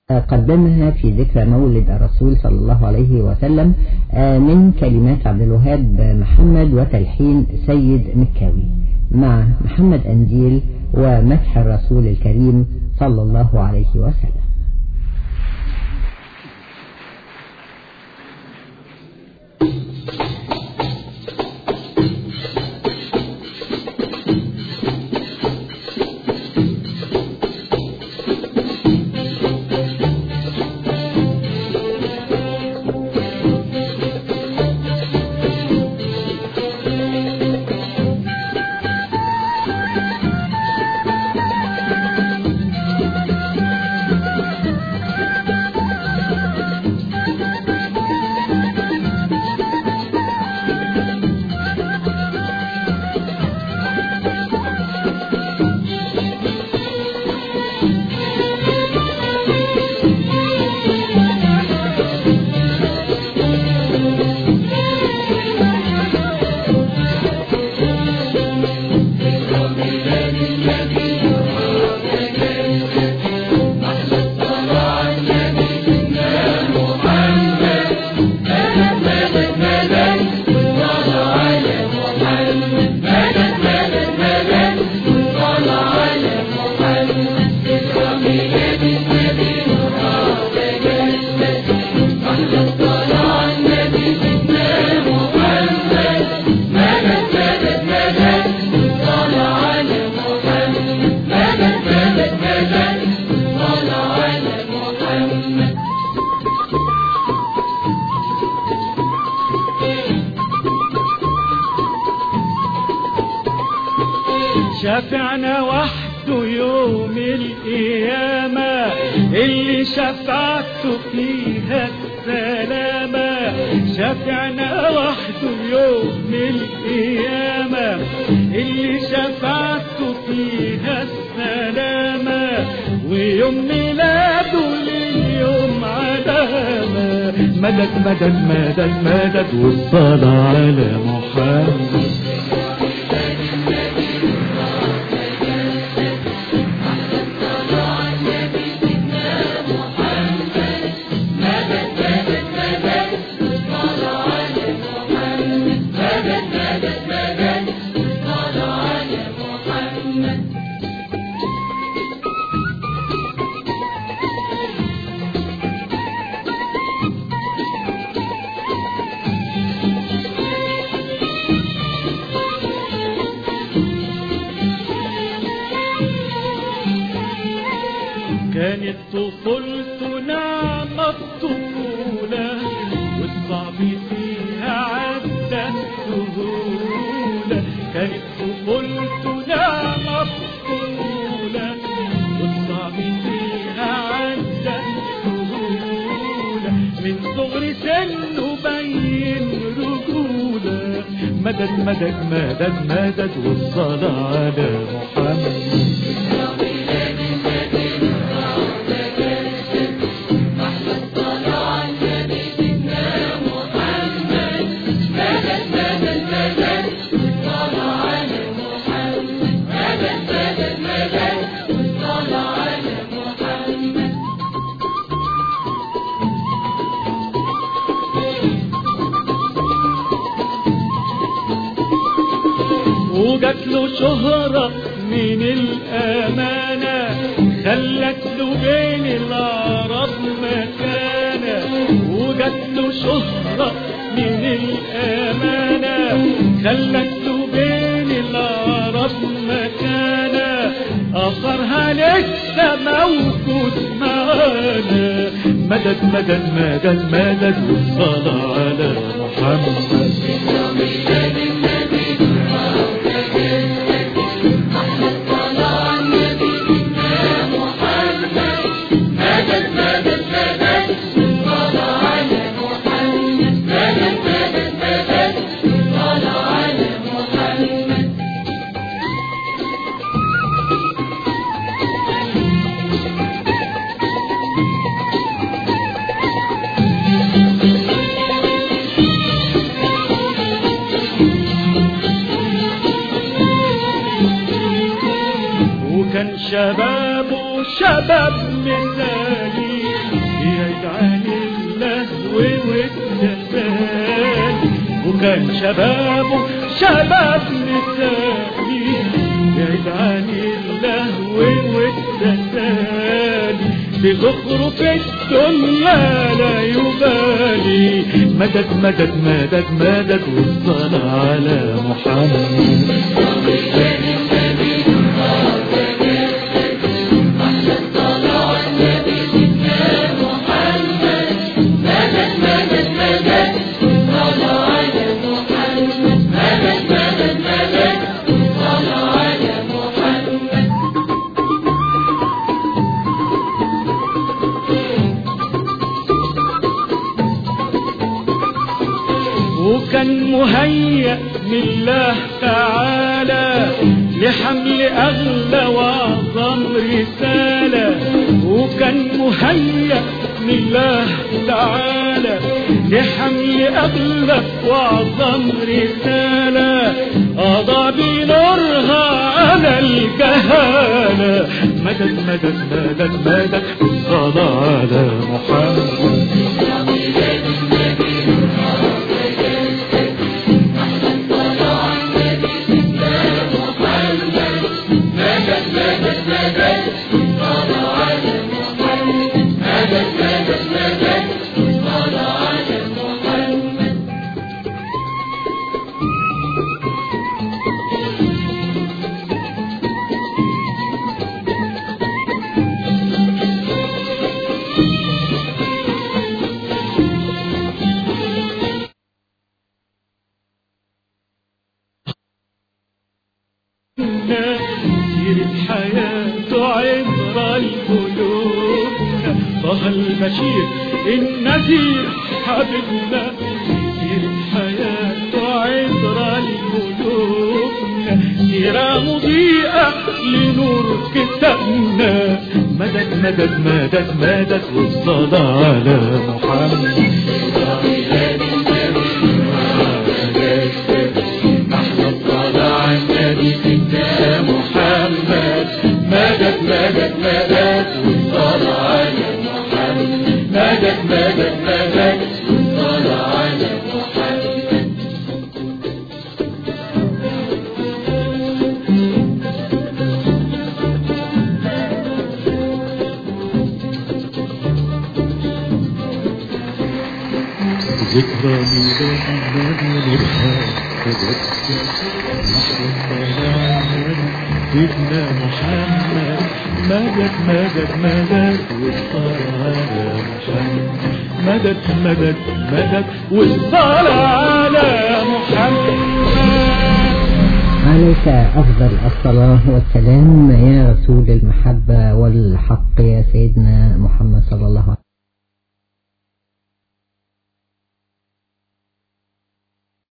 قدمها في ذكرى مولد الرسول صلى الله عليه وسلم من كلمات عبد الوهاب محمد وتلحين سيد مكاوي مع محمد أنديل ومدح الرسول الكريم صلى الله عليه وسلم شفعنا وحده يوم القيامة اللي شفعته فيها السلامة شفعنا وحده يوم القيامة اللي شفعته فيها السلامة ويوم ميلاده لليوم علامة مدد مدد مدد مدد والصلاة على محمد كانت طفولته نعمة الطفولة والصعب فيها عدى السهولة كانت طفولته نعمة الطفولة والصعب فيها عدى السهولة من صغر سنه بين رجولة مدد مدد مدد مدد والصلاة على محمد وجات له شهرة من الأمانة خلت له بين العرب مكانة وجات له شهرة من الأمانة خلت له بين العرب مكانة أثرها لسه موجود معانا مدد مدد مدد مدد والصلاة على محمد وكان شبابه شباب مثالي والتسالي وكان شبابه شباب مثالي بعيد عن اللهو والتسالي بزخرف الدنيا لا يبالي مدد مدد مدد مدد والصلاة على محمد وكان مهيأ من الله تعالى لحمل أغلى وأعظم رسالة وكان مهيأ من الله تعالى لحمل أغلى وأعظم رسالة قضى بنورها على الجهالة مدد مدد مدد مدد الصلاة على محمد سيرة حياته عبرة القلوب طه البشير النذير حبيبنا سيرة حياته عبرة القلوب سيرة مضيئة لنور كتابنا مدد مدد مدد مدد والصلاة على محمد محمد مدد مدد مدد والصلاة على محمد مدد مدد مدد والصلاة على محمد ذكرى ميلاد النبي نبهى سيدنا محمد مدد مدد مدد والصلاة على محمد مدد مدد مدد والصلاة على محمد عليك أفضل الصلاة والسلام يا رسول المحبة والحق يا سيدنا محمد